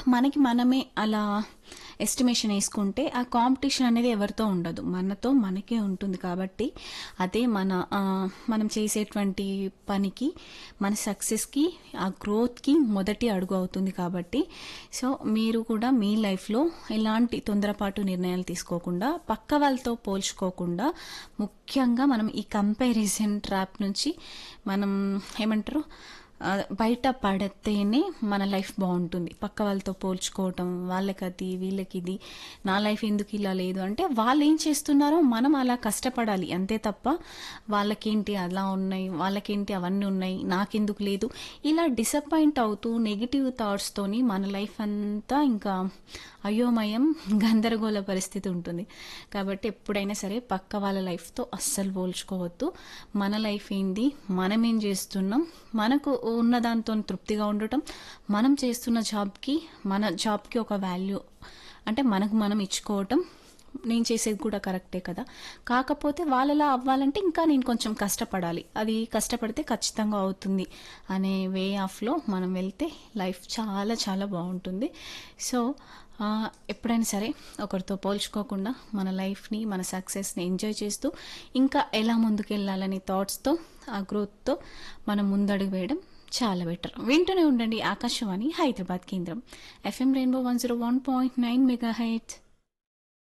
మనకి మనమే అలా ఎస్టిమేషన్ వేసుకుంటే ఆ కాంపిటీషన్ అనేది ఎవరితో ఉండదు మనతో మనకే ఉంటుంది కాబట్టి అదే మన ఆ, మనం చేసేటువంటి పనికి మన సక్సెస్కి ఆ గ్రోత్కి మొదటి అడుగు అవుతుంది కాబట్టి సో మీరు కూడా మీ లైఫ్లో ఎలాంటి తొందరపాటు నిర్ణయాలు తీసుకోకుండా పక్క వాళ్ళతో పోల్చుకోకుండా ముఖ్యంగా మనం ఈ కంపారిజన్ ట్రాప్ నుంచి మనం ఏమంటారు ఆ, బయట పడితేనే మన లైఫ్ బాగుంటుంది పక్క వాళ్ళతో పోల్చుకోవటం వాళ్ళకి అది వీళ్ళకి ఇది నా లైఫ్ ఎందుకు ఇలా లేదు అంటే వాళ్ళు ఏం చేస్తున్నారో మనం అలా కష్టపడాలి అంతే తప్ప వాళ్ళకేంటి అలా ఉన్నాయి వాళ్ళకేంటి అవన్నీ ఉన్నాయి నాకెందుకు లేదు ఇలా డిసప్పాయింట్ అవుతూ నెగిటివ్ థాట్స్తోని మన లైఫ్ అంతా ఇంకా అయోమయం గందరగోళ పరిస్థితి ఉంటుంది కాబట్టి ఎప్పుడైనా సరే పక్క వాళ్ళ లైఫ్తో అస్సలు పోల్చుకోవద్దు మన లైఫ్ ఏంది మనం ఏం చేస్తున్నాం మనకు ఉన్న దాంతో తృప్తిగా ఉండటం మనం చేస్తున్న జాబ్కి మన జాబ్కి ఒక వాల్యూ అంటే మనకు మనం ఇచ్చుకోవటం నేను చేసేది కూడా కరెక్టే కదా కాకపోతే వాళ్ళలా అవ్వాలంటే ఇంకా నేను కొంచెం కష్టపడాలి అది కష్టపడితే ఖచ్చితంగా అవుతుంది అనే వే ఆఫ్లో మనం వెళ్తే లైఫ్ చాలా చాలా బాగుంటుంది సో ఆ, ఎప్పుడైనా సరే ఒకరితో పోల్చుకోకుండా మన లైఫ్ని మన సక్సెస్ని ఎంజాయ్ చేస్తూ ఇంకా ఎలా ముందుకెళ్ళాలనే థాట్స్తో ఆ గ్రోత్తో మనం ముందడుగు వేయడం చాలా బెటర్ వింటూనే ఉండండి ఆకాశవాణి హైదరాబాద్ కేంద్రం FM rainbow one zero one point nine mega height